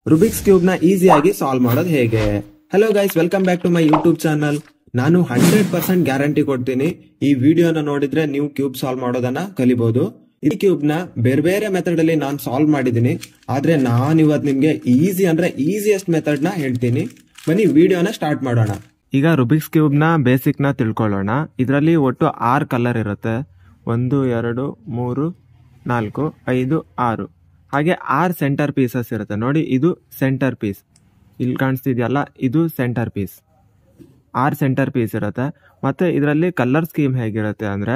Rubik's cube ನ ಈಸಿಯಾಗಿ solve ಮಾಡೋದು ಹೇಗೆ hello guys welcome back to my YouTube channel ನಾನು ಹಂಡ್ರೆಡ್ ಪರ್ಸೆಂಟ್ ಗ್ಯಾರಂಟಿ ಕೊಡ್ತೀನಿ ಈ ವಿಡಿಯೋನ ನೋಡಿದ್ರೆ ನೀವು ಕ್ಯೂಬ್ ಸಾಲ್ವ್ ಮಾಡೋದನ್ನ ಕಲಿಬಹುದು ಈ ಕ್ಯೂಬ್ ನ ಬೇರೆ ಬೇರೆ ಮೆಥಡ್ ಅಲ್ಲಿ ನಾನು ಸಾಲ್ವ್ ಮಾಡಿದ್ದೀನಿ ಆದ್ರೆ ನಾನು ಇವತ್ತು ನಿಮ್ಗೆ ಈಸಿ ಅಂದ್ರೆ ಈಸಿಯೆಸ್ಟ್ ಮೆಥಡ್ ನ ಹೇಳ್ತೀನಿ ಬನ್ನಿ ವಿಡಿಯೋನ ಸ್ಟಾರ್ಟ್ ಮಾಡೋಣ ಈಗ ರುಬಿಕ್ಸ್ ಕ್ಯೂಬ್ ನ ಬೇಸಿಕ್ ನ ತಿಳ್ಕೊಳ್ಳೋಣ ಇದರಲ್ಲಿ ಒಟ್ಟು ಆರು ಕಲರ್ ಇರುತ್ತೆ ಒಂದು ಎರಡು ಮೂರು ನಾಲ್ಕು ಐದು ಆರು ಹಾಗೆ ಆರು ಸೆಂಟರ್ ಪೀಸಸ್ ಇರುತ್ತೆ ನೋಡಿ ಇದು ಸೆಂಟರ್ ಪೀಸ್ ಇಲ್ಲಿ ಕಾಣಿಸ್ತಿದೆಯಲ್ಲ ಇದು ಸೆಂಟರ್ ಪೀಸ್ ಆರು ಸೆಂಟರ್ ಪೀಸ್ ಇರುತ್ತೆ ಮತ್ತು ಇದರಲ್ಲಿ ಕಲರ್ ಸ್ಕೀಮ್ ಹೇಗಿರುತ್ತೆ ಅಂದರೆ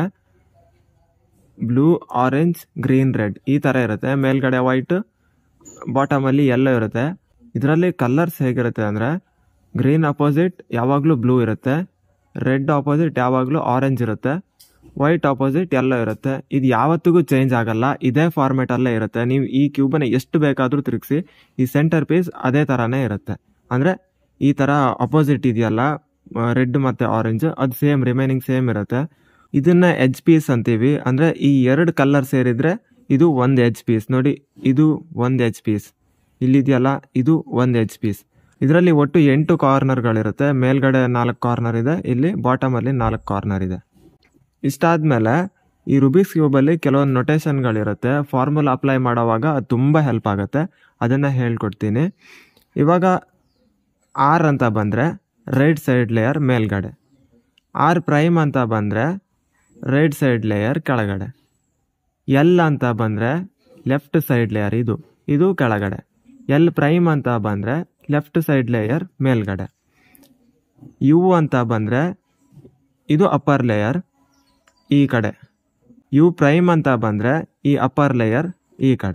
ಬ್ಲೂ ಆರೆಂಜ್ ಗ್ರೀನ್ ರೆಡ್ ಈ ಥರ ಇರುತ್ತೆ ಮೇಲ್ಗಡೆ ವೈಟ್ ಬಾಟಮಲ್ಲಿ ಎಲ್ಲೋ ಇರುತ್ತೆ ಇದರಲ್ಲಿ ಕಲರ್ಸ್ ಹೇಗಿರುತ್ತೆ ಅಂದರೆ ಗ್ರೀನ್ ಅಪೋಸಿಟ್ ಯಾವಾಗಲೂ ಬ್ಲೂ ಇರುತ್ತೆ ರೆಡ್ ಆಪೋಸಿಟ್ ಯಾವಾಗಲೂ ಆರೆಂಜ್ ಇರುತ್ತೆ ವೈಟ್ ಆಪೋಸಿಟ್ ಎಲ್ಲೋ ಇರುತ್ತೆ ಇದು ಯಾವತ್ತಿಗೂ ಚೇಂಜ್ ಆಗಲ್ಲ ಇದೇ ಫಾರ್ಮೇಟಲ್ಲೇ ಇರುತ್ತೆ ನೀವು ಈ ಕ್ಯೂಬನ್ನು ಎಷ್ಟು ಬೇಕಾದರೂ ತಿರುಗಿಸಿ ಈ ಸೆಂಟರ್ ಪೀಸ್ ಅದೇ ಥರನೇ ಇರುತ್ತೆ ಅಂದರೆ ಈ ಥರ ಅಪೋಸಿಟ್ ಇದೆಯಲ್ಲ ರೆಡ್ ಮತ್ತು ಆರೆಂಜ್ ಅದು ಸೇಮ್ ರಿಮೈನಿಂಗ್ ಸೇಮ್ ಇರುತ್ತೆ ಇದನ್ನ ಎಜ್ ಪೀಸ್ ಅಂತೀವಿ ಅಂದರೆ ಈ ಎರಡು ಕಲರ್ ಸೇರಿದ್ರೆ ಇದು ಒಂದು ಎಜ್ ಪೀಸ್ ನೋಡಿ ಇದು ಒಂದು ಎಜ್ ಪೀಸ್ ಇಲ್ಲಿದೆಯಲ್ಲ ಇದು ಒಂದು ಎಜ್ ಪೀಸ್ ಇದರಲ್ಲಿ ಒಟ್ಟು ಎಂಟು ಕಾರ್ನರ್ಗಳಿರುತ್ತೆ ಮೇಲ್ಗಡೆ ನಾಲ್ಕು ಕಾರ್ನರ್ ಇದೆ ಇಲ್ಲಿ ಬಾಟಮಲ್ಲಿ ನಾಲ್ಕು ಕಾರ್ನರ್ ಇದೆ ಇಷ್ಟಾದ್ಮೇಲೆ ಈ ರುಬಿಕ್ಸ್ ಕ್ಯೂಬಲ್ಲಿ ಕೆಲವೊಂದು ನೊಟೇಷನ್ಗಳಿರುತ್ತೆ ಫಾರ್ಮುಲಾ ಅಪ್ಲೈ ಮಾಡೋವಾಗ ಅದು ತುಂಬ ಹೆಲ್ಪ್ ಆಗುತ್ತೆ ಅದನ್ನು ಹೇಳ್ಕೊಡ್ತೀನಿ ಇವಾಗ ಆರ್ ಅಂತ ಬಂದರೆ ರೈಟ್ ಸೈಡ್ ಲೇಯರ್ ಮೇಲ್ಗಡೆ ಆರ್ ಪ್ರೈಮ್ ಅಂತ ಬಂದರೆ ರೈಟ್ ಸೈಡ್ ಲೇಯರ್ ಕೆಳಗಡೆ ಎಲ್ ಅಂತ ಬಂದರೆ ಲೆಫ್ಟ್ ಸೈಡ್ ಲೇಯರ್ ಇದು ಇದು ಕೆಳಗಡೆ ಎಲ್ ಪ್ರೈಮ್ ಅಂತ ಬಂದರೆ ಲೆಫ್ಟ್ ಸೈಡ್ ಲೇಯರ್ ಮೇಲ್ಗಡೆ ಯು ಅಂತ ಬಂದರೆ ಇದು ಅಪ್ಪರ್ ಲೇಯರ್ ಈ ಕಡೆ ಯು ಪ್ರೈಮ್ ಅಂತ ಬಂದರೆ ಈ ಅಪ್ಪರ್ ಲೇಯರ್ ಈ ಕಡೆ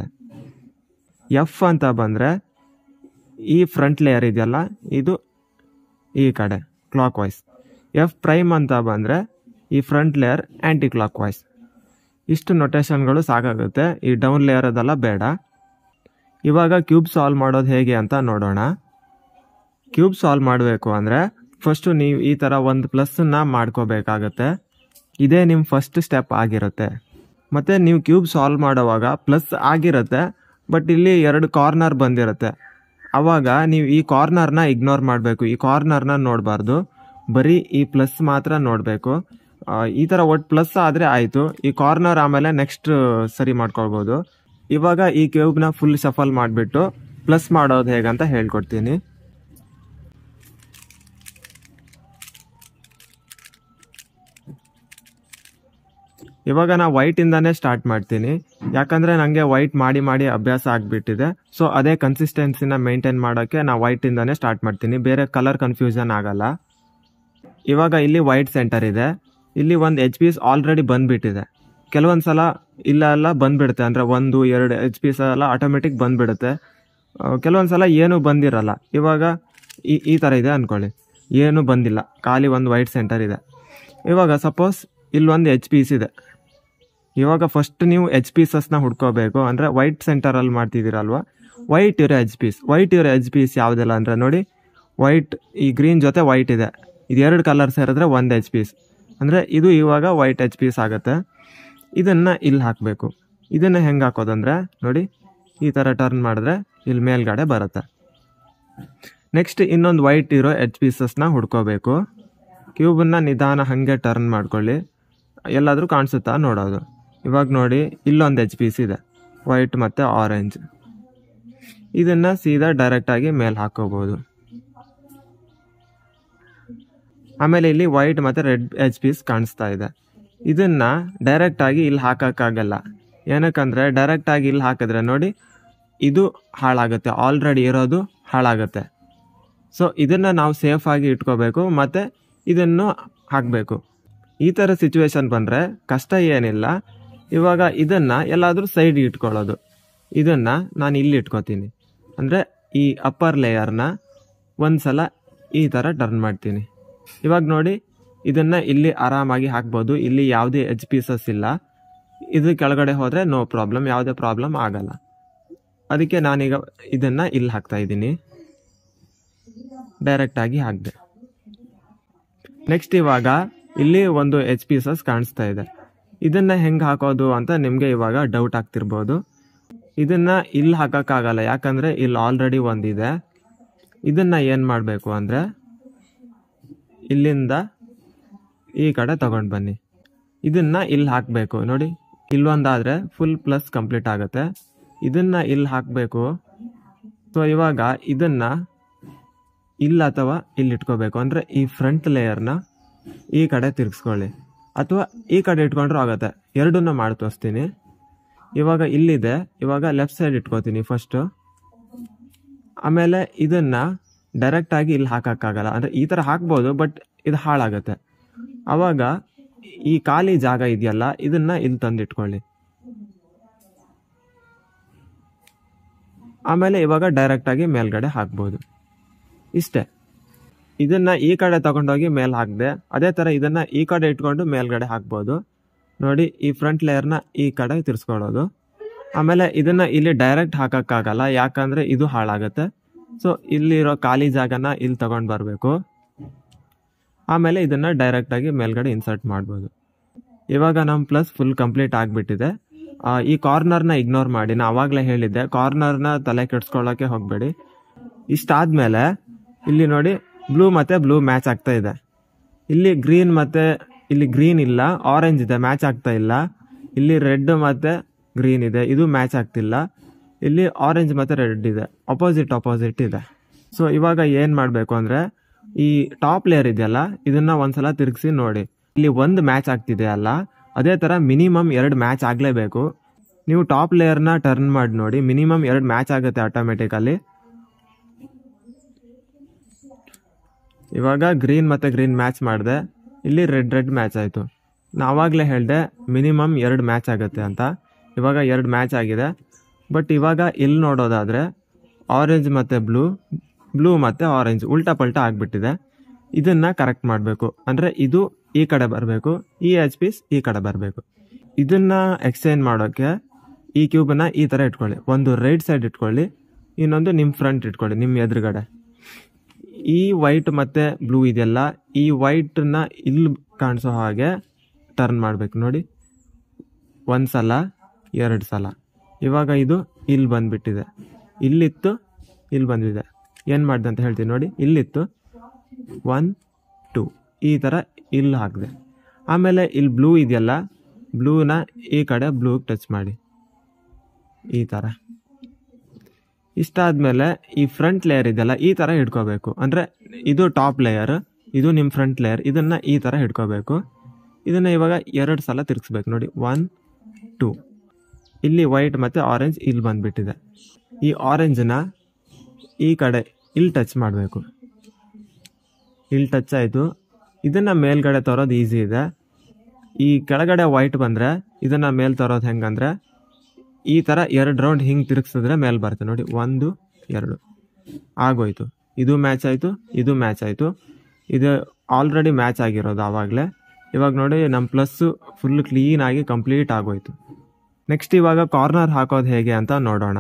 ಎಫ್ ಅಂತ ಬಂದರೆ ಈ ಫ್ರಂಟ್ ಲೇಯರ್ ಇದೆಯಲ್ಲ ಇದು ಈ ಕಡೆ ಕ್ಲಾಕ್ ವೈಸ್ ಎಫ್ ಪ್ರೈಮ್ ಅಂತ ಬಂದರೆ ಈ front layer anticlockwise ಇಷ್ಟು ನೊಟೇಷನ್ಗಳು ಸಾಕಾಗುತ್ತೆ ಈ ಡೌನ್ ಲೇಯರ್ ಅದೆಲ್ಲ ಬೇಡ ಇವಾಗ ಕ್ಯೂಬ್ ಸಾಲ್ವ್ ಮಾಡೋದು ಹೇಗೆ ಅಂತ ನೋಡೋಣ ಕ್ಯೂಬ್ ಸಾಲ್ವ್ ಮಾಡಬೇಕು ಅಂದರೆ ಫಸ್ಟು ನೀವು ಈ ಥರ ಒಂದು ಪ್ಲಸ್ಸನ್ನ ಮಾಡ್ಕೋಬೇಕಾಗತ್ತೆ ಇದೇ ನಿಮ್ಮ ಫಸ್ಟ್ ಸ್ಟೆಪ್ ಆಗಿರುತ್ತೆ ಮತ್ತು ನೀವು ಕ್ಯೂಬ್ ಸಾಲ್ವ್ ಮಾಡೋವಾಗ ಪ್ಲಸ್ ಆಗಿರುತ್ತೆ ಬಟ್ ಇಲ್ಲಿ ಎರಡು ಕಾರ್ನರ್ ಬಂದಿರುತ್ತೆ ಆವಾಗ ನೀವು ಈ ಕಾರ್ನರ್ನ ಇಗ್ನೋರ್ ಮಾಡಬೇಕು ಈ ಕಾರ್ನರ್ನ ನೋಡಬಾರ್ದು ಬರೀ ಈ ಪ್ಲಸ್ ಮಾತ್ರ ನೋಡಬೇಕು ಈ ಥರ ಒಟ್ಟು ಪ್ಲಸ್ ಆದರೆ ಆಯಿತು ಈ ಕಾರ್ನರ್ ಆಮೇಲೆ ನೆಕ್ಸ್ಟ್ ಸರಿ ಮಾಡ್ಕೊಳ್ಬೋದು ಇವಾಗ ಈ ಕ್ಯೂಬ್ನ ಫುಲ್ ಶಫಲ್ ಮಾಡಿಬಿಟ್ಟು ಪ್ಲಸ್ ಮಾಡೋದು ಹೇಗಂತ ಹೇಳ್ಕೊಡ್ತೀನಿ ಇವಾಗ ನಾ ವೈಟಿಂದಾನೇ ಸ್ಟಾರ್ಟ್ ಮಾಡ್ತೀನಿ ಯಾಕಂದರೆ ನನಗೆ ವೈಟ್ ಮಾಡಿ ಮಾಡಿ ಅಭ್ಯಾಸ ಆಗಿಬಿಟ್ಟಿದೆ ಸೊ ಅದೇ ಕನ್ಸಿಸ್ಟೆನ್ಸಿನ ಮೇಂಟೈನ್ ಮಾಡೋಕ್ಕೆ ನಾ ವೈಟಿಂದಾನೇ ಸ್ಟಾರ್ಟ್ ಮಾಡ್ತೀನಿ ಬೇರೆ ಕಲರ್ ಕನ್ಫ್ಯೂಷನ್ ಆಗಲ್ಲ ಇವಾಗ ಇಲ್ಲಿ ವೈಟ್ ಸೆಂಟರ್ ಇದೆ ಇಲ್ಲಿ ಒಂದು ಎಚ್ ಪೀಸ್ ಆಲ್ರೆಡಿ ಬಂದುಬಿಟ್ಟಿದೆ ಕೆಲವೊಂದು ಸಲ ಇಲ್ಲ ಎಲ್ಲ ಬಂದುಬಿಡುತ್ತೆ ಅಂದರೆ ಒಂದು ಎರಡು ಎಚ್ ಪೀಸ್ ಎಲ್ಲ ಆಟೋಮೆಟಿಕ್ ಬಂದುಬಿಡುತ್ತೆ ಕೆಲವೊಂದು ಸಲ ಏನೂ ಬಂದಿರಲ್ಲ ಇವಾಗ ಈ ಈ ಥರ ಇದೆ ಅಂದ್ಕೊಳ್ಳಿ ಏನೂ ಬಂದಿಲ್ಲ ಖಾಲಿ ಒಂದು ವೈಟ್ ಸೆಂಟರ್ ಇದೆ ಇವಾಗ ಸಪೋಸ್ ಇಲ್ಲೊಂದು ಎಚ್ ಪೀಸ್ ಇದೆ ಇವಾಗ ಫಸ್ಟ್ ನೀವು ಎಚ್ ಪೀಸಸ್ನ ಹುಡ್ಕೋಬೇಕು ಅಂದರೆ ವೈಟ್ ಸೆಂಟರಲ್ಲಿ ಮಾಡ್ತಿದ್ದೀರಲ್ವ ವೈಟ್ ಇರೋ ಎಚ್ ಪೀಸ್ ವೈಟ್ ಇರೋ ಎಚ್ ಪೀಸ್ ಯಾವುದಿಲ್ಲ ಅಂದರೆ ನೋಡಿ ವೈಟ್ ಈ ಗ್ರೀನ್ ಜೊತೆ ವೈಟ್ ಇದೆ ಇದು ಎರಡು ಕಲರ್ ಸೇರಿದ್ರೆ ಒಂದು ಎಚ್ ಪೀಸ್ ಅಂದರೆ ಇದು ಇವಾಗ ವೈಟ್ ಎಚ್ ಪೀಸ್ ಆಗುತ್ತೆ ಇದನ್ನು ಇಲ್ಲಿ ಹಾಕಬೇಕು ಇದನ್ನು ಹೆಂಗೆ ಹಾಕೋದಂದರೆ ನೋಡಿ ಈ ಥರ ಟರ್ನ್ ಮಾಡಿದ್ರೆ ಇಲ್ಲಿ ಮೇಲ್ಗಡೆ ಬರುತ್ತೆ ನೆಕ್ಸ್ಟ್ ಇನ್ನೊಂದು ವೈಟ್ ಇರೋ ಎಚ್ ಪೀಸಸ್ನ ಹುಡ್ಕೋಬೇಕು ಕ್ಯೂಬನ್ನು ನಿಧಾನ ಹಾಗೆ ಟರ್ನ್ ಮಾಡ್ಕೊಳ್ಳಿ ಎಲ್ಲಾದರೂ ಕಾಣಿಸುತ್ತಾ ನೋಡೋದು ಇವಾಗ ನೋಡಿ ಇಲ್ಲೊಂದು ಎಚ್ ಪೀಸ್ ಇದೆ ವೈಟ್ ಮತ್ತು ಆರೆಂಜ್ ಇದನ್ನು ಸೀದಾ ಡೈರೆಕ್ಟಾಗಿ ಮೇಲೆ ಹಾಕೋಬೋದು ಆಮೇಲೆ ಇಲ್ಲಿ ವೈಟ್ ಮತ್ತು ರೆಡ್ ಎಚ್ ಪೀಸ್ ಕಾಣಿಸ್ತಾ ಇದೆ ಇದನ್ನು ಡೈರೆಕ್ಟಾಗಿ ಇಲ್ಲಿ ಹಾಕೋಕ್ಕಾಗಲ್ಲ ಏನಕ್ಕಂದರೆ ಡೈರೆಕ್ಟಾಗಿ ಇಲ್ಲಿ ಹಾಕಿದ್ರೆ ನೋಡಿ ಇದು ಹಾಳಾಗುತ್ತೆ ಆಲ್ರೆಡಿ ಇರೋದು ಹಾಳಾಗುತ್ತೆ ಸೊ ಇದನ್ನು ನಾವು ಸೇಫಾಗಿ ಇಟ್ಕೋಬೇಕು ಮತ್ತು ಇದನ್ನು ಹಾಕಬೇಕು ಈ ಥರ ಸಿಚುವೇಶನ್ ಬಂದರೆ ಕಷ್ಟ ಏನಿಲ್ಲ ಇವಾಗ ಇದನ್ನು ಎಲ್ಲಾದರೂ ಸೈಡ್ ಇಟ್ಕೊಳ್ಳೋದು ಇದನ್ನು ನಾನು ಇಲ್ಲಿ ಇಟ್ಕೋತೀನಿ ಅಂದರೆ ಈ ಅಪ್ಪರ್ ಲೇಯರ್ನ ಒಂದು ಸಲ ಈ ಥರ ಟರ್ನ್ ಮಾಡ್ತೀನಿ ಇವಾಗ ನೋಡಿ ಇದನ್ನು ಇಲ್ಲಿ ಆರಾಮಾಗಿ ಹಾಕ್ಬೋದು ಇಲ್ಲಿ ಯಾವುದೇ ಎಚ್ ಪೀಸಸ್ ಇಲ್ಲ ಇದು ಕೆಳಗಡೆ ಹೋದರೆ ನೋ ಪ್ರಾಬ್ಲಮ್ ಯಾವುದೇ ಪ್ರಾಬ್ಲಮ್ ಆಗಲ್ಲ ಅದಕ್ಕೆ ನಾನೀಗ ಇದನ್ನು ಇಲ್ಲಿ ಹಾಕ್ತಾ ಇದ್ದೀನಿ ಡೈರೆಕ್ಟಾಗಿ ಹಾಕಿದೆ ನೆಕ್ಸ್ಟ್ ಇವಾಗ ಇಲ್ಲಿ ಒಂದು ಎಚ್ ಪೀಸಸ್ ಕಾಣಿಸ್ತಾ ಇದೆ ಇದನ್ನು ಹೆಂಗೆ ಹಾಕೋದು ಅಂತ ನಿಮಗೆ ಇವಾಗ ಡೌಟ್ ಆಗ್ತಿರ್ಬೋದು ಇದನ್ನ ಇಲ್ಲಿ ಹಾಕಕ್ಕಾಗಲ್ಲ ಯಾಕಂದ್ರೆ ಇಲ್ಲಿ ಆಲ್ರೆಡಿ ಒಂದಿದೆ ಇದನ್ನ ಏನು ಮಾಡಬೇಕು ಅಂದರೆ ಇಲ್ಲಿಂದ ಈ ಕಡೆ ತಗೊಂಡು ಬನ್ನಿ ಇದನ್ನ ಇಲ್ಲಿ ಹಾಕಬೇಕು ನೋಡಿ ಇಲ್ಲೊಂದಾದರೆ ಫುಲ್ ಪ್ಲಸ್ ಕಂಪ್ಲೀಟ್ ಆಗುತ್ತೆ ಇದನ್ನ ಇಲ್ಲಿ ಹಾಕಬೇಕು ಸೊ ಇವಾಗ ಇದನ್ನ ಇಲ್ಲ ಅಥವಾ ಇಲ್ಲಿ ಇಟ್ಕೋಬೇಕು ಅಂದರೆ ಈ ಫ್ರಂಟ್ ಲೇಯರ್ನ ಈ ಕಡೆ ತಿರ್ಗಿಸ್ಕೊಳ್ಳಿ ಅಥವಾ ಈ ಕಡೆ ಇಟ್ಕೊಂಡ್ರೂ ಆಗುತ್ತೆ ಎರಡನ್ನ ಮಾಡಿ ತೋರಿಸ್ತೀನಿ ಇವಾಗ ಇಲ್ಲಿದೆ ಇವಾಗ ಲೆಫ್ಟ್ ಸೈಡ್ ಇಟ್ಕೋತೀನಿ ಫಸ್ಟು ಆಮೇಲೆ ಇದನ್ನ ಡೈರೆಕ್ಟಾಗಿ ಇಲ್ಲಿ ಹಾಕೋಕ್ಕಾಗಲ್ಲ ಅಂದರೆ ಈ ಥರ ಹಾಕ್ಬೋದು ಬಟ್ ಇದು ಹಾಳಾಗುತ್ತೆ ಅವಾಗ ಈ ಖಾಲಿ ಜಾಗ ಇದೆಯಲ್ಲ ಇದನ್ನ ಇಲ್ಲಿ ತಂದು ಇಟ್ಕೊಳ್ಳಿ ಆಮೇಲೆ ಇವಾಗ ಡೈರೆಕ್ಟಾಗಿ ಮೇಲ್ಗಡೆ ಹಾಕ್ಬೋದು ಇಷ್ಟೇ ಇದನ್ನ ಈ ಕಡೆ ತಗೊಂಡೋಗಿ ಮೇಲೆ ಹಾಕಿದೆ ಅದೇ ಥರ ಇದನ್ನ ಈ ಕಡೆ ಇಟ್ಕೊಂಡು ಮೇಲ್ಗಡೆ ಹಾಕ್ಬೋದು ನೋಡಿ ಈ ಫ್ರಂಟ್ ಲೇಯರ್ನ ಈ ಕಡೆ ತಿರ್ಸ್ಕೊಳ್ಳೋದು ಆಮೇಲೆ ಇದನ್ನ ಇಲ್ಲಿ ಡೈರೆಕ್ಟ್ ಹಾಕಕ್ಕಾಗಲ್ಲ ಯಾಕಂದ್ರೆ ಇದು ಹಾಳಾಗುತ್ತೆ ಸೊ ಇಲ್ಲಿರೋ ಖಾಲಿ ಜಾಗನ ಇಲ್ಲಿ ತಗೊಂಡು ಬರಬೇಕು ಆಮೇಲೆ ಇದನ್ನ ಡೈರೆಕ್ಟಾಗಿ ಮೇಲ್ಗಡೆ ಇನ್ಸರ್ಟ್ ಮಾಡ್ಬೋದು ಇವಾಗ ನಮ್ಮ ಪ್ಲಸ್ ಫುಲ್ ಕಂಪ್ಲೀಟ್ ಆಗಿಬಿಟ್ಟಿದೆ ಈ ಕಾರ್ನರ್ನ ಇಗ್ನೋರ್ ಮಾಡಿ ನಾ ಅವಾಗಲೇ ಹೇಳಿದ್ದೆ ಕಾರ್ನರ್ನ ತಲೆ ಕೆಡ್ಸ್ಕೊಳ್ಳೋಕೆ ಹೋಗಬೇಡಿ ಇಷ್ಟಾದ್ಮೇಲೆ ಇಲ್ಲಿ ನೋಡಿ ಬ್ಲೂ ಮತ್ತೆ ಬ್ಲೂ ಮ್ಯಾಚ್ ಆಗ್ತಾ ಇದೆ ಇಲ್ಲಿ ಗ್ರೀನ್ ಮತ್ತೆ ಇಲ್ಲಿ ಗ್ರೀನ್ ಇಲ್ಲ ಆರೆಂಜ್ ಇದೆ ಮ್ಯಾಚ್ ಆಗ್ತಾ ಇಲ್ಲ ಇಲ್ಲಿ ರೆಡ್ ಮತ್ತೆ ಗ್ರೀನ್ ಇದೆ ಇದು ಮ್ಯಾಚ್ ಆಗ್ತಿಲ್ಲ ಇಲ್ಲಿ ಆರೆಂಜ್ ಮತ್ತೆ ರೆಡ್ ಇದೆ ಅಪೋಸಿಟ್ ಅಪೋಸಿಟ್ ಇದೆ ಸೊ ಇವಾಗ ಏನು ಮಾಡಬೇಕು ಅಂದರೆ ಈ ಟಾಪ್ ಲೇಯರ್ ಇದೆಯಲ್ಲ ಇದನ್ನ ಒಂದ್ಸಲ ತಿರುಗಿಸಿ ನೋಡಿ ಇಲ್ಲಿ ಒಂದು ಮ್ಯಾಚ್ ಆಗ್ತಿದೆ ಅಲ್ಲ ಅದೇ ಥರ ಮಿನಿಮಮ್ ಎರಡು ಮ್ಯಾಚ್ ಆಗಲೇಬೇಕು ನೀವು ಟಾಪ್ ಲೇಯರ್ನ ಟರ್ನ್ ಮಾಡಿ ನೋಡಿ ಮಿನಿಮಮ್ ಎರಡು ಮ್ಯಾಚ್ ಆಗುತ್ತೆ ಆಟೋಮೆಟಿಕಲಿ ಇವಾಗ ಗ್ರೀನ್ ಮತ್ತು ಗ್ರೀನ್ ಮ್ಯಾಚ್ ಮಾಡಿದೆ ಇಲ್ಲಿ ರೆಡ್ ರೆಡ್ ಮ್ಯಾಚ್ ಆಯಿತು ನಾವಾಗಲೇ ಹೇಳಿದೆ ಮಿನಿಮಮ್ ಎರಡು ಮ್ಯಾಚ್ ಆಗುತ್ತೆ ಅಂತ ಇವಾಗ ಎರಡು ಮ್ಯಾಚ್ ಆಗಿದೆ ಬಟ್ ಇವಾಗ ಇಲ್ಲಿ ನೋಡೋದಾದರೆ ಆರೆಂಜ್ ಮತ್ತು ಬ್ಲೂ ಬ್ಲೂ ಮತ್ತು ಆರೆಂಜ್ ಉಲ್ಟಾ ಪಲ್ಟಾ ಆಗಿಬಿಟ್ಟಿದೆ ಇದನ್ನು ಕರೆಕ್ಟ್ ಮಾಡಬೇಕು ಅಂದರೆ ಇದು ಈ ಕಡೆ ಬರಬೇಕು ಈ ಎಚ್ ಪೀಸ್ ಈ ಕಡೆ ಬರಬೇಕು ಇದನ್ನು ಎಕ್ಸ್ಚೇಂಜ್ ಮಾಡೋಕ್ಕೆ ಈ ಕ್ಯೂಬನ್ನ ಈ ಥರ ಇಟ್ಕೊಳ್ಳಿ ಒಂದು ರೈಟ್ ಸೈಡ್ ಇಟ್ಕೊಳ್ಳಿ ಇನ್ನೊಂದು ನಿಮ್ಮ ಫ್ರಂಟ್ ಇಟ್ಕೊಳ್ಳಿ ನಿಮ್ಮ ಎದುರುಗಡೆ ಈ ವೈಟ್ ಮತ್ತು ಬ್ಲೂ ಇದೆಯಲ್ಲ ಈ ವೈಟನ್ನ ಇಲ್ಲಿ ಕಾಣಿಸೋ ಹಾಗೆ ಟರ್ನ್ ಮಾಡಬೇಕು ನೋಡಿ ಒಂದು ಸಲ ಎರಡು ಸಲ ಇವಾಗ ಇದು ಇಲ್ಲಿ ಬಂದುಬಿಟ್ಟಿದೆ ಇಲ್ಲಿತ್ತು ಇಲ್ಲಿ ಬಂದಿದೆ ಏನು ಮಾಡಿದೆ ಅಂತ ಹೇಳ್ತೀನಿ ನೋಡಿ ಇಲ್ಲಿತ್ತು ಒನ್ ಟೂ ಈ ಥರ ಇಲ್ಲಿ ಹಾಕಿದೆ ಆಮೇಲೆ ಇಲ್ಲಿ ಬ್ಲೂ ಇದೆಯಲ್ಲ ಬ್ಲೂನ ಈ ಕಡೆ ಬ್ಲೂ ಟಚ್ ಮಾಡಿ ಈ ಥರ ಇಷ್ಟಾದ್ಮೇಲೆ ಈ ಫ್ರಂಟ್ ಲೇಯರ್ ಇದೆಯಲ್ಲ ಈ ಥರ ಹಿಡ್ಕೋಬೇಕು ಅಂದರೆ ಇದು ಟಾಪ್ ಲೇಯರ್ ಇದು ನಿಮ್ಮ ಫ್ರಂಟ್ ಲೇಯರ್ ಇದನ್ನು ಈ ಥರ ಹಿಡ್ಕೋಬೇಕು ಇದನ್ನು ಇವಾಗ ಎರಡು ಸಲ ತಿರ್ಗಿಸ್ಬೇಕು ನೋಡಿ ಒನ್ ಟೂ ಇಲ್ಲಿ ವೈಟ್ ಮತ್ತು ಆರೆಂಜ್ ಇಲ್ಲಿ ಬಂದುಬಿಟ್ಟಿದೆ ಈ ಆರೆಂಜನ್ನ ಈ ಕಡೆ ಇಲ್ಲಿ ಟಚ್ ಮಾಡಬೇಕು ಇಲ್ಲಿ ಟಚ್ ಆಯಿತು ಇದನ್ನು ಮೇಲ್ಗಡೆ ತರೋದು ಈಸಿ ಇದೆ ಈ ಕೆಳಗಡೆ ವೈಟ್ ಬಂದರೆ ಇದನ್ನು ಮೇಲೆ ತರೋದು ಹೆಂಗಂದ್ರೆ ಈ ಥರ ಎರಡು ರೌಂಡ್ ಹಿಂಗೆ ತಿರುಗಿಸಿದ್ರೆ ಮೇಲೆ ಬರುತ್ತೆ ನೋಡಿ ಒಂದು ಎರಡು ಆಗೋಯ್ತು ಇದು ಮ್ಯಾಚ್ ಆಯಿತು ಇದು ಮ್ಯಾಚ್ ಆಯಿತು ಇದು ಆಲ್ರೆಡಿ ಮ್ಯಾಚ್ ಆಗಿರೋದು ಆವಾಗಲೇ ಇವಾಗ ನೋಡಿ ನಮ್ಮ ಪ್ಲಸ್ಸು ಫುಲ್ ಕ್ಲೀನಾಗಿ ಕಂಪ್ಲೀಟ್ ಆಗೋಯ್ತು ನೆಕ್ಸ್ಟ್ ಇವಾಗ ಕಾರ್ನರ್ ಹಾಕೋದು ಹೇಗೆ ಅಂತ ನೋಡೋಣ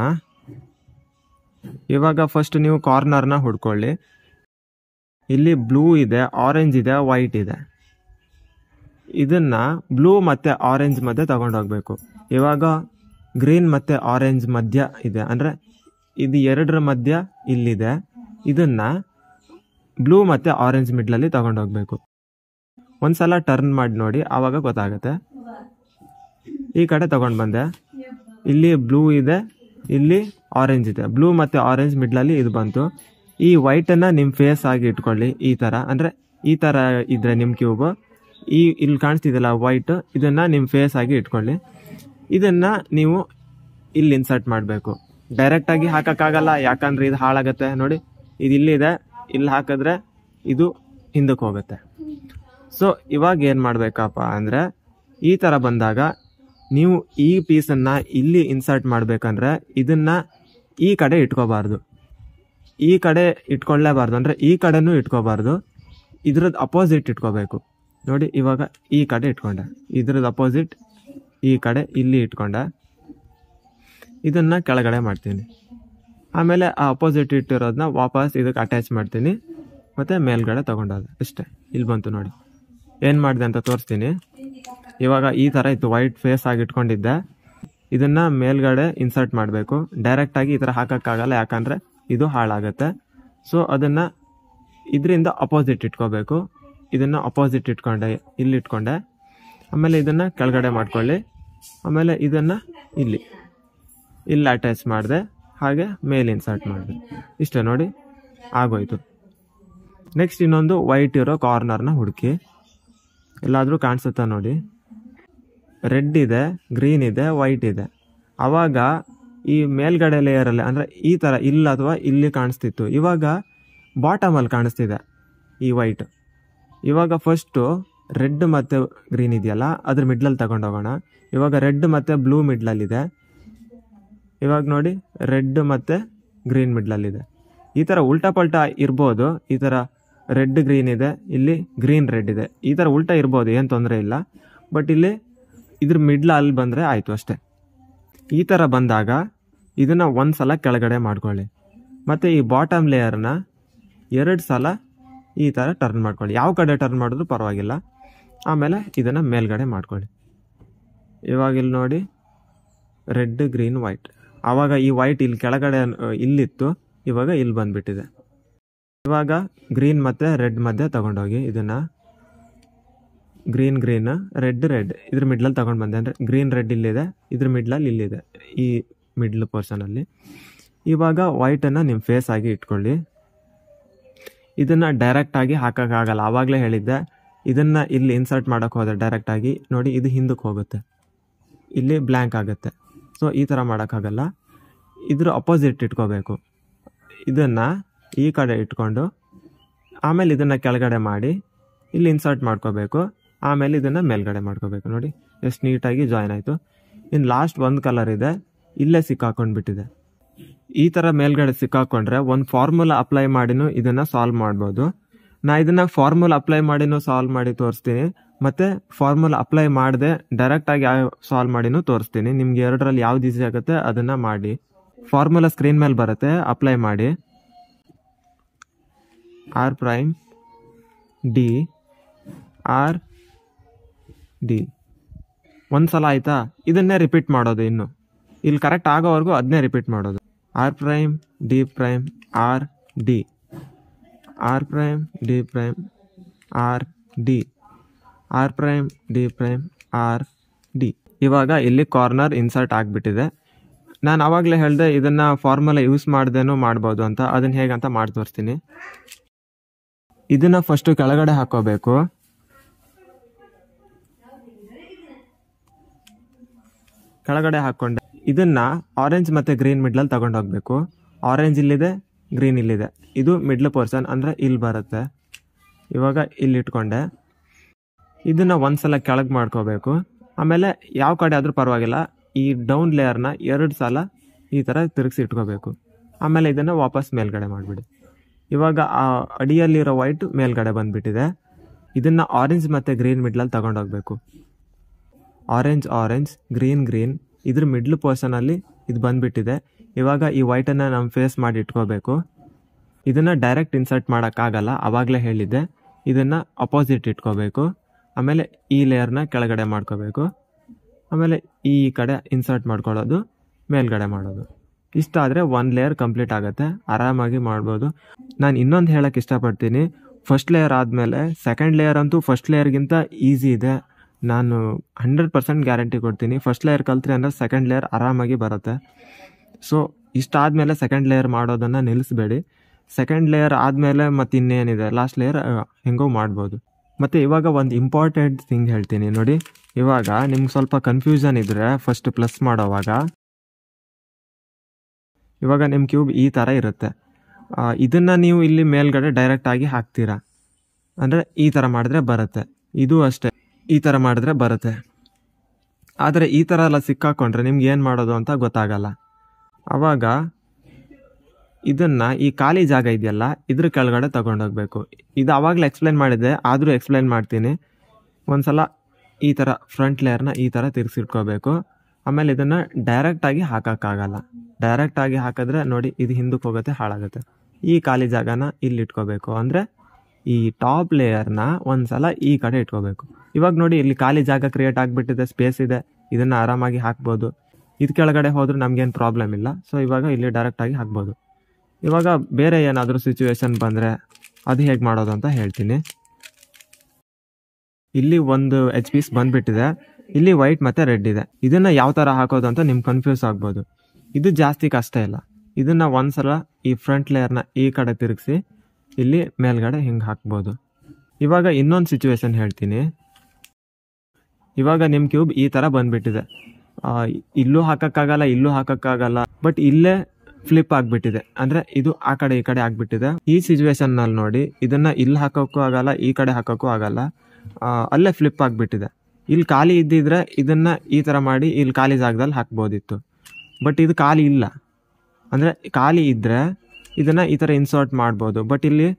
ಇವಾಗ ಫಸ್ಟ್ ನೀವು ಕಾರ್ನರ್ನ ಹುಡ್ಕೊಳ್ಳಿ ಇಲ್ಲಿ ಬ್ಲೂ ಇದೆ ಆರೆಂಜ್ ಇದೆ ವೈಟ್ ಇದೆ ಇದನ್ನ ಬ್ಲೂ ಮತ್ತು ಆರೆಂಜ್ ಮಧ್ಯೆ ತಗೊಂಡೋಗ್ಬೇಕು ಇವಾಗ ಗ್ರೀನ್ ಮತ್ತು ಆರೆಂಜ್ ಮಧ್ಯ ಇದೆ ಅಂದರೆ ಇದು ಎರಡರ ಮಧ್ಯ ಇಲ್ಲಿದೆ ಇದನ್ನ ಬ್ಲೂ ಮತ್ತು ಆರೆಂಜ್ ಮಿಡ್ಲಲ್ಲಿ ತಗೊಂಡೋಗ್ಬೇಕು ಒಂದ್ಸಲ ಟರ್ನ್ ಮಾಡಿ ನೋಡಿ ಆವಾಗ ಗೊತ್ತಾಗುತ್ತೆ ಈ ಕಡೆ ತಗೊಂಡು ಬಂದೆ ಇಲ್ಲಿ ಬ್ಲೂ ಇದೆ ಇಲ್ಲಿ ಆರೆಂಜ್ ಇದೆ ಬ್ಲೂ ಮತ್ತು ಆರೆಂಜ್ ಮಿಡ್ಲಲ್ಲಿ ಇದು ಬಂತು ಈ ವೈಟನ್ನು ನಿಮ್ಮ ಫೇಸ್ ಆಗಿ ಇಟ್ಕೊಳ್ಳಿ ಈ ಥರ ಅಂದರೆ ಈ ಥರ ಇದ್ರೆ ನಿಮ್ಮ ಕ್ಯೂಬ್ ಈ ಇಲ್ಲಿ ಕಾಣಿಸ್ತಿದೆಯಲ್ಲ ವೈಟ್ ಇದನ್ನು ನಿಮ್ಮ ಫೇಸ್ ಆಗಿ ಇಟ್ಕೊಳ್ಳಿ ಇದನ್ನು ನೀವು ಇಲ್ಲಿ ಇನ್ಸರ್ಟ್ ಮಾಡಬೇಕು ಡೈರೆಕ್ಟಾಗಿ ಹಾಕೋಕ್ಕಾಗಲ್ಲ ಯಾಕಂದ್ರೆ ಇದು ಹಾಳಾಗುತ್ತೆ ನೋಡಿ ಇದು ಇಲ್ಲಿದೆ ಇಲ್ಲಿ ಹಾಕಿದ್ರೆ ಇದು ಹಿಂದಕ್ಕೆ ಹೋಗುತ್ತೆ ಸೊ ಇವಾಗ ಏನು ಮಾಡಬೇಕಪ್ಪ ಅಂದರೆ ಈ ಥರ ಬಂದಾಗ ನೀವು ಈ ಪೀಸನ್ನು ಇಲ್ಲಿ ಇನ್ಸರ್ಟ್ ಮಾಡಬೇಕಂದ್ರೆ ಇದನ್ನು ಈ ಕಡೆ ಇಟ್ಕೋಬಾರ್ದು ಈ ಕಡೆ ಇಟ್ಕೊಳ್ಳೇಬಾರ್ದು ಅಂದರೆ ಈ ಕಡೆನೂ ಇಟ್ಕೋಬಾರ್ದು ಇದ್ರದ್ದು ಅಪೋಸಿಟ್ ಇಟ್ಕೋಬೇಕು ನೋಡಿ ಇವಾಗ ಈ ಕಡೆ ಇಟ್ಕೊಂಡೆ ಇದ್ರದ್ದು ಅಪೋಸಿಟ್ ಈ ಕಡೆ ಇಲ್ಲಿ ಇಟ್ಕೊಂಡೆ ಇದನ್ನು ಕೆಳಗಡೆ ಮಾಡ್ತೀನಿ ಆಮೇಲೆ ಆ ಅಪೋಸಿಟ್ ಇಟ್ಟಿರೋದನ್ನ ವಾಪಸ್ ಇದಕ್ಕೆ ಅಟ್ಯಾಚ್ ಮಾಡ್ತೀನಿ ಮತ್ತು ಮೇಲ್ಗಡೆ ತೊಗೊಂಡೋದೆ ಇಷ್ಟೇ ಇಲ್ಲಿ ಬಂತು ನೋಡಿ ಏನು ಮಾಡಿದೆ ಅಂತ ತೋರಿಸ್ತೀನಿ ಇವಾಗ ಈ ಥರ ಇತ್ತು ವೈಟ್ ಫೇಸ್ ಆಗಿ ಇಟ್ಕೊಂಡಿದ್ದೆ ಇದನ್ನು ಮೇಲ್ಗಡೆ ಇನ್ಸರ್ಟ್ ಮಾಡಬೇಕು ಡೈರೆಕ್ಟಾಗಿ ಈ ಥರ ಹಾಕೋಕ್ಕಾಗಲ್ಲ ಯಾಕಂದರೆ ಇದು ಹಾಳಾಗುತ್ತೆ ಸೊ ಅದನ್ನು ಇದರಿಂದ ಅಪೋಸಿಟ್ ಇಟ್ಕೋಬೇಕು ಇದನ್ನು ಅಪೋಸಿಟ್ ಇಟ್ಕೊಂಡೆ ಇಲ್ಲಿ ಇಟ್ಕೊಂಡೆ ಆಮೇಲೆ ಇದನ್ನು ಕೆಳಗಡೆ ಮಾಡ್ಕೊಳ್ಳಿ ಆಮೇಲೆ ಇದನ್ನು ಇಲ್ಲಿ ಇಲ್ಲಿ ಅಟ್ಯಾಚ್ ಮಾಡಿದೆ ಹಾಗೆ ಮೇಲೆ ಇನ್ಸರ್ಟ್ ಮಾಡಿದೆ ಇಷ್ಟೇ ನೋಡಿ ಆಗೋಯ್ತು ನೆಕ್ಸ್ಟ್ ಇನ್ನೊಂದು ವೈಟ್ ಇರೋ ಕಾರ್ನರ್ನ ಹುಡುಕಿ ಎಲ್ಲಾದರೂ ಕಾಣಿಸುತ್ತಾ ನೋಡಿ ರೆಡ್ ಇದೆ ಗ್ರೀನ್ ಇದೆ ವೈಟ್ ಇದೆ ಆವಾಗ ಈ ಮೇಲ್ಗಡೆ ಲೇಯರಲ್ಲಿ ಅಂದರೆ ಈ ಥರ ಇಲ್ಲ ಅಥವಾ ಇಲ್ಲಿ ಕಾಣಿಸ್ತಿತ್ತು ಇವಾಗ ಬಾಟಮಲ್ಲಿ ಕಾಣಿಸ್ತಿದೆ ಈ ವೈಟ್ ಇವಾಗ ಫಸ್ಟು ರೆಡ್ ಮತ್ತು ಗ್ರೀನ್ ಇದೆಯಲ್ಲ ಅದ್ರ ಮಿಡ್ಲಲ್ಲಿ ತಗೊಂಡೋಗೋಣ ಇವಾಗ ರೆಡ್ ಮತ್ತು ಬ್ಲೂ ಮಿಡ್ಲಲ್ಲಿದೆ ಇವಾಗ ನೋಡಿ ರೆಡ್ ಮತ್ತು ಗ್ರೀನ್ ಮಿಡ್ಲಲ್ಲಿದೆ ಈ ಥರ ಉಲ್ಟಾ ಪಲ್ಟಾ ಇರ್ಬೋದು ಈ ಥರ ರೆಡ್ ಗ್ರೀನ್ ಇದೆ ಇಲ್ಲಿ ಗ್ರೀನ್ ರೆಡ್ ಇದೆ ಈ ಥರ ಉಲ್ಟಾ ಇರ್ಬೋದು ಏನು ತೊಂದರೆ ಇಲ್ಲ ಬಟ್ ಇಲ್ಲಿ ಇದ್ರ ಮಿಡ್ಲ ಅಲ್ಲಿ ಬಂದರೆ ಆಯಿತು ಅಷ್ಟೇ ಈ ಥರ ಬಂದಾಗ ಇದನ್ನು ಒಂದು ಸಲ ಕೆಳಗಡೆ ಮಾಡ್ಕೊಳ್ಳಿ ಮತ್ತು ಈ ಬಾಟಮ್ ಲೇಯರ್ನ ಎರಡು ಸಲ ಈ ಥರ ಟರ್ನ್ ಮಾಡ್ಕೊಳ್ಳಿ ಯಾವ ಕಡೆ ಟರ್ನ್ ಮಾಡಿದ್ರು ಪರವಾಗಿಲ್ಲ ಆಮೇಲೆ ಇದನ್ನು ಮೇಲ್ಗಡೆ ಮಾಡ್ಕೊಳ್ಳಿ ಇವಾಗ ಇಲ್ಲಿ ನೋಡಿ ರೆಡ್ ಗ್ರೀನ್ ವೈಟ್ ಆವಾಗ ಈ ವೈಟ್ ಇಲ್ಲಿ ಕೆಳಗಡೆ ಅಹ್, ಇಲ್ಲಿತ್ತು ಇವಾಗ ಇಲ್ಲಿ ಬಂದ್ಬಿಟ್ಟಿದೆ ಇವಾಗ ಗ್ರೀನ್ ಮತ್ತು ರೆಡ್ ಮಧ್ಯೆ ತಗೊಂಡೋಗಿ ಇದನ್ನು ಗ್ರೀನ್ ಗ್ರೀನ್ ರೆಡ್ ರೆಡ್ ಇದ್ರ ಮಿಡ್ಲಲ್ಲಿ ತಗೊಂಡು ಬಂದೆ ಅಂದರೆ ಗ್ರೀನ್ ರೆಡ್ ಇಲ್ಲಿದೆ ಇದ್ರ ಮಿಡ್ಲಲ್ಲಿ ಇಲ್ಲಿದೆ ಈ ಮಿಡ್ಲ್ ಪೋರ್ಷನಲ್ಲಿ ಇವಾಗ ವೈಟನ್ನು ನಿಮ್ಮ ಫೇಸ್ ಆಗಿ ಇಟ್ಕೊಳ್ಳಿ ಇದನ್ನು ಡೈರೆಕ್ಟಾಗಿ ಹಾಕೋಕ್ಕಾಗಲ್ಲ ಆವಾಗಲೇ ಹೇಳಿದ್ದೆ ಇದನ್ನು ಇಲ್ಲಿ ಇನ್ಸರ್ಟ್ ಮಾಡೋಕ್ಕೆ ಹೋದರೆ ಡೈರೆಕ್ಟಾಗಿ ನೋಡಿ ಇದು ಹಿಂದಕ್ಕೆ ಹೋಗುತ್ತೆ ಇಲ್ಲಿ ಬ್ಲ್ಯಾಂಕ್ ಆಗುತ್ತೆ ಸೊ ಈ ಥರ ಮಾಡೋಕ್ಕಾಗಲ್ಲ ಇದ್ರ ಅಪೋಸಿಟ್ ಇಟ್ಕೋಬೇಕು ಇದನ್ನು ಈ ಕಡೆ ಇಟ್ಕೊಂಡು ಆಮೇಲೆ ಇದನ್ನು ಕೆಳಗಡೆ ಮಾಡಿ ಇಲ್ಲಿ ಇನ್ಸರ್ಟ್ ಮಾಡ್ಕೋಬೇಕು ಆಮೇಲೆ ಇದನ್ನು ಮೇಲ್ಗಡೆ ಮಾಡ್ಕೋಬೇಕು ನೋಡಿ ಎಷ್ಟು ನೀಟಾಗಿ ಜಾಯ್ನ್ ಆಯಿತು ಇನ್ನು ಲಾಸ್ಟ್ ಒಂದು ಕಲರ್ ಇದೆ ಇಲ್ಲೇ ಸಿಕ್ಕಾಕೊಂಡ್ಬಿಟ್ಟಿದೆ ಈ ಥರ ಮೇಲ್ಗಡೆ ಸಿಕ್ಕಾಕೊಂಡ್ರೆ ಒಂದು ಫಾರ್ಮುಲಾ ಅಪ್ಲೈ ಮಾಡಿನೂ ಇದನ್ನು ಸಾಲ್ವ್ ಮಾಡ್ಬೋದು ನಾ ಇದನ್ನು ಫಾರ್ಮುಲಾ ಅಪ್ಲೈ ಮಾಡಿನೂ ಸಾಲ್ವ್ ಮಾಡಿ ತೋರಿಸ್ತೀನಿ ಮತ್ತು ಫಾರ್ಮುಲಾ ಅಪ್ಲೈ ಮಾಡದೆ ಡೈರೆಕ್ಟಾಗಿ ಸಾಲ್ವ್ ಮಾಡಿನೂ ತೋರಿಸ್ತೀನಿ ನಿಮ್ಗೆ ಎರಡರಲ್ಲಿ ಯಾವ್ದು ಈಸಿ ಆಗುತ್ತೆ ಅದನ್ನು ಮಾಡಿ ಫಾರ್ಮುಲಾ ಸ್ಕ್ರೀನ್ ಮೇಲೆ ಬರುತ್ತೆ ಅಪ್ಲೈ ಮಾಡಿ R prime D R D ಒಂದು ಸಲ ಆಯ್ತಾ ಇದನ್ನೇ ರಿಪೀಟ್ ಮಾಡೋದು ಇನ್ನು ಇಲ್ಲಿ ಕರೆಕ್ಟ್ ಆಗೋವರೆಗೂ ಅದನ್ನೇ ರಿಪೀಟ್ ಮಾಡೋದು R prime D prime R D R prime D prime R D R prime D prime R D ಇವಾಗ ಇಲ್ಲಿ ಕಾರ್ನರ್ ಇನ್ಸರ್ಟ್ ಆಗಿಬಿಟ್ಟಿದೆ ನಾನು ಆವಾಗಲೇ ಹೇಳಿದೆ ಇದನ್ನು ಫಾರ್ಮುಲಾ ಯೂಸ್ ಮಾಡ್ದೇನೂ ಮಾಡ್ಬೋದು ಅಂತ ಅದನ್ನು ಹೇಗಂತ ಮಾಡಿ ತೋರಿಸ್ತೀನಿ ಇದನ್ನು ಫಸ್ಟು ಕೆಳಗಡೆ ಹಾಕೋಬೇಕು ಕೆಳಗಡೆ ಹಾಕ್ಕೊಂಡೆ ಇದನ್ನ ಆರೆಂಜ್ ಮತ್ತು ಗ್ರೀನ್ ಮಿಡ್ಲಲ್ಲಿ ತಗೊಂಡು ಹೋಗ್ಬೇಕು ಆರೆಂಜ್ ಇಲ್ಲಿದೆ ಗ್ರೀನ್ ಇಲ್ಲಿದೆ ಇದು ಮಿಡ್ಲ್ ಪೋರ್ಷನ್ ಅಂದರೆ ಇಲ್ಲಿ ಬರುತ್ತೆ ಇವಾಗ ಇಲ್ಲಿ ಇಟ್ಕೊಂಡೆ ಇದನ್ನು ಒಂದ್ಸಲ ಕೆಳಗೆ ಮಾಡ್ಕೋಬೇಕು ಆಮೇಲೆ ಯಾವ ಕಡೆ ಆದರೂ ಪರವಾಗಿಲ್ಲ ಈ ಡೌನ್ ಲೇಯರ್ನ ಎರಡು ಸಲ ಈ ಥರ ತಿರುಗಿಸಿ ಇಟ್ಕೋಬೇಕು ಆಮೇಲೆ ಇದನ್ನು ವಾಪಸ್ ಮೇಲ್ಗಡೆ ಮಾಡಿಬಿಡಿ ಇವಾಗ ಆ ಅಡಿಯಲ್ಲಿರೋ ವೈಟ್ ಮೇಲ್ಗಡೆ ಬಂದ್ಬಿಟ್ಟಿದೆ ಇದನ್ನು ಆರೆಂಜ್ ಮತ್ತು ಗ್ರೀನ್ ಮಿಡ್ಲಲ್ಲಿ ತಗೊಂಡೋಗ್ಬೇಕು ಆರೆಂಜ್ ಆರೆಂಜ್ ಗ್ರೀನ್ ಗ್ರೀನ್ ಇದ್ರ ಮಿಡ್ಲ್ ಪೋರ್ಷನಲ್ಲಿ ಇದು ಬಂದ್ಬಿಟ್ಟಿದೆ ಇವಾಗ ಈ ವೈಟನ್ನು ನಮ್ಮ ಫೇಸ್ ಮಾಡಿ ಇಟ್ಕೋಬೇಕು ಇದನ್ನು ಡೈರೆಕ್ಟ್ ಇನ್ಸರ್ಟ್ ಮಾಡೋಕ್ಕಾಗಲ್ಲ ಆವಾಗಲೇ ಹೇಳಿದ್ದೆ ಇದನ್ನು ಅಪೋಸಿಟ್ ಇಟ್ಕೋಬೇಕು ಆಮೇಲೆ ಈ ಲೇಯರ್ನ ಕೆಳಗಡೆ ಮಾಡ್ಕೋಬೇಕು ಆಮೇಲೆ ಈ ಕಡೆ ಇನ್ಸರ್ಟ್ ಮಾಡ್ಕೊಳ್ಳೋದು ಮೇಲ್ಗಡೆ ಮಾಡೋದು ಇಷ್ಟ ಆದರೆ ಒನ್ ಲೇಯರ್ ಕಂಪ್ಲೀಟ್ ಆಗುತ್ತೆ ಆರಾಮಾಗಿ ಮಾಡ್ಬೋದು ನಾನು ಇನ್ನೊಂದು ಹೇಳಕ್ಕೆ ಇಷ್ಟಪಡ್ತೀನಿ ಫಸ್ಟ್ ಲೇಯರ್ ಆದಮೇಲೆ ಸೆಕೆಂಡ್ ಲೇಯರ್ ಅಂತೂ ಫಸ್ಟ್ ಲೇಯರ್ಗಿಂತ ಈಸಿ ಇದೆ ನಾನು ಹಂಡ್ರೆಡ್ ಪರ್ಸೆಂಟ್ ಗ್ಯಾರಂಟಿ ಕೊಡ್ತೀನಿ ಫಸ್ಟ್ ಲೇಯರ್ ಕಲ್ತ್ರಿ ಅಂದರೆ ಸೆಕೆಂಡ್ ಲೇಯರ್ ಆರಾಮಾಗಿ ಬರುತ್ತೆ ಸೊ ಇಷ್ಟಾದಮೇಲೆ ಸೆಕೆಂಡ್ ಲೇಯರ್ ಮಾಡೋದನ್ನು ನಿಲ್ಲಿಸಬೇಡಿ ಸೆಕೆಂಡ್ ಲೇಯರ್ ಆದಮೇಲೆ ಮತ್ತೆ ಇನ್ನೇನಿದೆ ಲಾಸ್ಟ್ ಲೇಯರ್ ಹೆಂಗೋ ಮಾಡ್ಬೋದು ಮತ್ತು ಇವಾಗ ಒಂದು ಇಂಪಾರ್ಟೆಂಟ್ ಥಿಂಗ್ ಹೇಳ್ತೀನಿ ನೋಡಿ ಇವಾಗ ನಿಮ್ಗೆ ಸ್ವಲ್ಪ ಕನ್ಫ್ಯೂಷನ್ ಇದ್ದರೆ ಫಸ್ಟ್ ಪ್ಲಸ್ ಮಾಡೋವಾಗ ಇವಾಗ ನಿಮ್ಮ ಕ್ಯೂಬ್ ಈ ಥರ ಇರುತ್ತೆ ಆ, ಇದನ್ನ ನೀವು ಇಲ್ಲಿ ಮೇಲ್ಗಡೆ ಡೈರೆಕ್ಟ್ ಆಗಿ ಹಾಕ್ತೀರಾ ಅಂದರೆ ಈ ಥರ ಮಾಡಿದ್ರೆ ಬರುತ್ತೆ ಇದು ಅಷ್ಟೇ ಈ ಥರ ಮಾಡಿದ್ರೆ ಬರುತ್ತೆ ಆದರೆ ಈ ಥರ ಎಲ್ಲ ಸಿಕ್ಕಾಕೊಂಡ್ರೆ ನಿಮ್ಗೆ ಏನು ಮಾಡೋದು ಅಂತ ಗೊತ್ತಾಗಲ್ಲ ಆವಾಗ ಇದನ್ನ ಈ ಖಾಲಿ ಜಾಗ ಇದೆಯಲ್ಲ ಇದ್ರ ಕೆಳಗಡೆ ತಗೊಂಡೋಗ್ಬೇಕು ಇದು ಆವಾಗಲೇ ಎಕ್ಸ್ಪ್ಲೈನ್ ಮಾಡಿದ್ದೆ ಆದರೂ ಎಕ್ಸ್ಪ್ಲೈನ್ ಮಾಡ್ತೀನಿ ಒಂದ್ಸಲ ಈ ಥರ ಫ್ರಂಟ್ ಲೇಯರ್ನ ಈ ಥರ ತಿರ್ಗಿಸಿಟ್ಕೋಬೇಕು ಆಮೇಲೆ ಇದನ್ನು ಡೈರೆಕ್ಟಾಗಿ ಹಾಕೋಕ್ಕಾಗಲ್ಲ ಡೈರೆಕ್ಟಾಗಿ ಹಾಕಿದ್ರೆ ನೋಡಿ ಇದು ಹಿಂದಕ್ಕೆ ಹೋಗುತ್ತೆ ಹಾಳಾಗುತ್ತೆ ಈ ಖಾಲಿ ಜಾಗನ ಇಲ್ಲಿ ಇಟ್ಕೋಬೇಕು ಅಂದರೆ ಈ ಟಾಪ್ ಲೇಯರ್ನ ಒಂದ್ಸಲ ಈ ಕಡೆ ಇಟ್ಕೋಬೇಕು ಇವಾಗ ನೋಡಿ ಇಲ್ಲಿ ಖಾಲಿ ಜಾಗ ಕ್ರಿಯೇಟ್ ಆಗಿಬಿಟ್ಟಿದೆ ಸ್ಪೇಸ್ ಇದೆ ಇದನ್ನು ಆರಾಮಾಗಿ ಹಾಕ್ಬೋದು ಇದು ಕೆಳಗಡೆ ಹೋದ್ರೆ ನಮ್ಗೇನು ಪ್ರಾಬ್ಲಮ್ ಇಲ್ಲ ಸೊ ಇವಾಗ ಇಲ್ಲಿ ಡೈರೆಕ್ಟಾಗಿ ಹಾಕ್ಬೋದು ಇವಾಗ ಬೇರೆ ಏನಾದರೂ ಸಿಚುವೇಶನ್ ಬಂದರೆ ಅದು ಹೇಗೆ ಮಾಡೋದು ಅಂತ ಹೇಳ್ತೀನಿ ಇಲ್ಲಿ ಒಂದು ಎಚ್ ಪೀಸ್ ಬಂದ್ಬಿಟ್ಟಿದೆ ಇಲ್ಲಿ ವೈಟ್ ಮತ್ತೆ ರೆಡ್ ಇದೆ ಇದನ್ನ ಯಾವ ತರ ಹಾಕೋದು ಅಂತ ನಿಮ್ಗೆ ಕನ್ಫ್ಯೂಸ್ ಆಗ್ಬೋದು ಇದು ಜಾಸ್ತಿ ಕಷ್ಟ ಇಲ್ಲ ಇದನ್ನ ಒಂದ್ಸಲ ಈ ಫ್ರಂಟ್ ಲೇಯರ್ನ ಈ ಕಡೆ ತಿರುಗಿಸಿ ಇಲ್ಲಿ ಮೇಲ್ಗಡೆ ಹಿಂಗೆ ಹಾಕ್ಬೋದು ಇವಾಗ ಇನ್ನೊಂದು ಸಿಚುವೇಶನ್ ಹೇಳ್ತೀನಿ ಇವಾಗ ನಿಮ್ಮ ಕ್ಯೂಬ್ ಈ ಥರ ಬಂದ್ಬಿಟ್ಟಿದೆ ಆ, ಇಲ್ಲೂ ಹಾಕಕ್ಕಾಗಲ್ಲ ಇಲ್ಲೂ ಹಾಕಕ್ಕಾಗಲ್ಲ ಬಟ್ ಇಲ್ಲೇ ಫ್ಲಿಪ್ ಆಗ್ಬಿಟ್ಟಿದೆ ಅಂದ್ರೆ ಇದು ಆ ಕಡೆ ಈ ಕಡೆ ಆಗ್ಬಿಟ್ಟಿದೆ ಈ ಸಿಚುವೇಶನ್ ನಲ್ಲಿ ನೋಡಿ ಇದನ್ನ ಇಲ್ಲಿ ಹಾಕೋಕ್ಕೂ ಆಗಲ್ಲ ಈ ಕಡೆ ಹಾಕೋಕ್ಕೂ ಆಗಲ್ಲ ಆ, ಅಲ್ಲೇ ಫ್ಲಿಪ್ ಆಗ್ಬಿಟ್ಟಿದೆ ಇಲ್ಲಿ ಖಾಲಿ ಇದ್ದಿದ್ರೆ ಇದನ್ನ ಈ ತರ ಮಾಡಿ ಇಲ್ಲಿ ಖಾಲಿ ಜಾಗದಲ್ಲಿ ಹಾಕ್ಬೋದಿತ್ತು ಬಟ್ ಇದು ಖಾಲಿ ಇಲ್ಲ ಅಂದ್ರೆ ಖಾಲಿ ಇದ್ರೆ ಇದನ್ನ ಈ ತರ ಇನ್ಸರ್ಟ್ ಮಾಡ್ಬೋದು ಬಟ್ ಇಲ್ಲಿ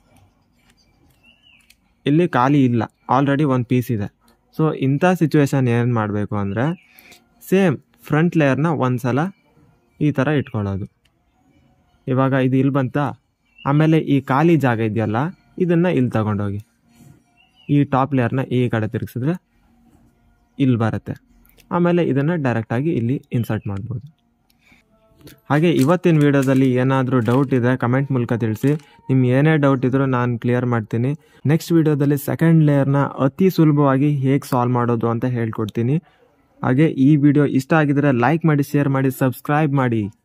ಇಲ್ಲಿ ಖಾಲಿ ಇಲ್ಲ ಆಲ್ರೆಡಿ ಒಂದು ಪೀಸ್ ಇದೆ ಸೊ ಇಂಥ ಸಿಚುವೇಶನ್ ಏನು ಮಾಡಬೇಕು ಅಂದರೆ ಸೇಮ್ ಫ್ರಂಟ್ ಲೇಯರ್ನ ಒಂದ್ಸಲ ಈ ಥರ ಇಟ್ಕೊಳ್ಳೋದು ಇವಾಗ ಇದು ಇಲ್ಲಿ ಬಂತಾ ಆಮೇಲೆ ಈ ಖಾಲಿ ಜಾಗ ಇದೆಯಲ್ಲ ಇದನ್ನು ಇಲ್ಲಿ ತಗೊಂಡೋಗಿ ಈ ಟಾಪ್ ಲೇಯರ್ನ ಈ ಕಡೆ ತಿರುಗಿಸಿದ್ರೆ ಇಲ್ಲಿ ಬರುತ್ತೆ ಆಮೇಲೆ ಇದನ್ನು ಡೈರೆಕ್ಟಾಗಿ ಇಲ್ಲಿ ಇನ್ಸರ್ಟ್ ಮಾಡ್ಬೋದು ಹಾಗೆ ಇವತ್ತಿನ ವಿಡಿಯೋದಲ್ಲಿ ಏನಾದರೂ ಡೌಟ್ ಇದ್ದರೆ ಕಮೆಂಟ್ ಮೂಲಕ ತಿಳಿಸಿ ನಿಮ್ಗೆ ಏನೇ ಡೌಟ್ ಇದ್ರೂ ನಾನು ಕ್ಲಿಯರ್ ಮಾಡ್ತೀನಿ ನೆಕ್ಸ್ಟ್ ವಿಡಿಯೋದಲ್ಲಿ ಸೆಕೆಂಡ್ ಲೇಯರ್ನ ಅತಿ ಸುಲಭವಾಗಿ ಹೇಗೆ ಸಾಲ್ವ್ ಮಾಡೋದು ಅಂತ ಹೇಳ್ಕೊಡ್ತೀನಿ ಹಾಗೆ ಈ ವಿಡಿಯೋ ಇಷ್ಟ ಆಗಿದ್ರೆ ಲೈಕ್ ಮಾಡಿ ಶೇರ್ ಮಾಡಿ ಸಬ್ಸ್ಕ್ರೈಬ್ ಮಾಡಿ